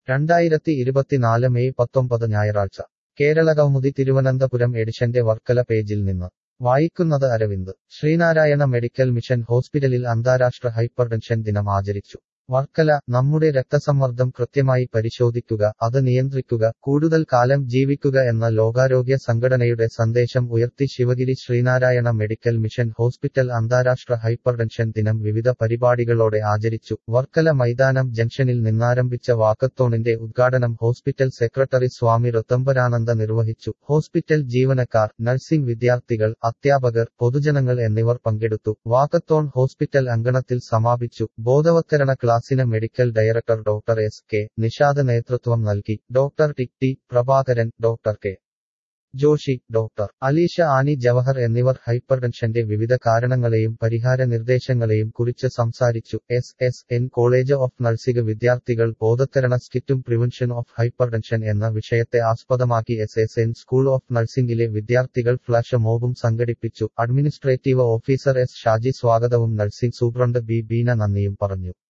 രണ്ടായിരത്തി ഇരുപത്തിനാല് മെയ് പത്തൊമ്പത് ഞായറാഴ്ച കേരളകൗമുദി തിരുവനന്തപുരം എഡിഷന്റെ വർക്കല പേജിൽ നിന്ന് വായിക്കുന്നത് അരവിന്ദ് ശ്രീനാരായണ മെഡിക്കൽ മിഷൻ ഹോസ്പിറ്റലിൽ അന്താരാഷ്ട്ര ഹൈപ്പർടെൻഷൻ ദിനം ആചരിച്ചു വർക്കല നമ്മുടെ രക്തസമ്മർദ്ദം കൃത്യമായി പരിശോധിക്കുക അത് നിയന്ത്രിക്കുക കൂടുതൽ കാലം ജീവിക്കുക എന്ന ലോകാരോഗ്യ സംഘടനയുടെ സന്ദേശം ഉയർത്തി Sivagiri Sreenarayana medical mission hospital അന്താരാഷ്ട്ര ഹൈപ്പർടെൻഷൻ ദിനം വിവിധ പരിപാടികളോടെ ആചരിച്ചു വർക്കല മൈതാനം ജംഗ്ഷനിൽ നിന്നാരംഭിച്ച വാക്കത്തോണിന്റെ ഉദ്ഘാടനം ഹോസ്പിറ്റൽ സെക്രട്ടറി സ്വാമി ഋത്തംബരാനന്ദ നിർവഹിച്ചു ഹോസ്പിറ്റൽ ജീവനക്കാർ നഴ്സിംഗ് വിദ്യാർത്ഥികൾ അധ്യാപകർ പൊതുജനങ്ങൾ എന്നിവർ പങ്കെടുത്തു വാക്കത്തോൺ ഹോസ്പിറ്റൽ അങ്കണത്തിൽ സമാപിച്ചു ബോധവത്കരണ ക്ലാസിന് medical director doctor S K Nishad നേതൃത്വം നൽകി doctor T T Prabhakaran doctor K Joshy doctor Aleesha Annie Jawahar എന്നിവർ ഹൈപ്പർടെൻഷന്റെ വിവിധ കാരണങ്ങളെയും പരിഹാര നിർദ്ദേശങ്ങളെയും കുറിച്ച് സംസാരിച്ചു S S N college of nursing വിദ്യാർത്ഥികൾ ബോധവത്കരണ സ്കിറ്റും പ്രിവെൻഷൻ ഓഫ് ഹൈപ്പർടെൻഷൻ എന്ന വിഷയത്തെ ആസ്പദമാക്കി S S N school of നഴ്സിംഗിലെ വിദ്യാർത്ഥികൾ ഫ്ലാഷ് മോബും സംഘടിപ്പിച്ചു അഡ്മിനിസ്ട്രേറ്റീവ് ഓഫീസർ എസ് ഷാജി സ്വാഗതവും നഴ്സിംഗ് സൂപ്രണ്ട് ബി ബീന നന്ദിയും പറഞ്ഞു